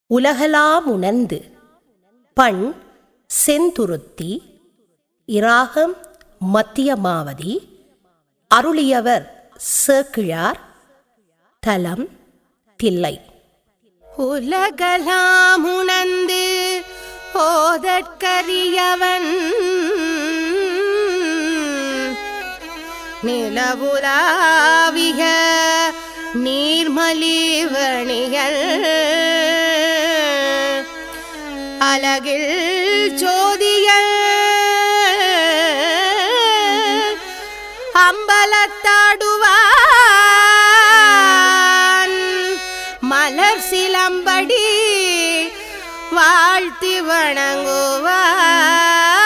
உலகலாம் உணர்ந்து பண் செந்துருத்தி இராகம் மத்தியமாவதி அருளியவர் சேக்கிழார் தலம் தில்லை உலகலாம் உணர்ந்து ஓதற்கரியவன் நிலவுலாவிய நீர்மலிவணிகள் அலகில் ஜோதியல் அம்பலத்தாடுவான் மலர் சிலம்படி வாழ்த்தி வணங்குவான்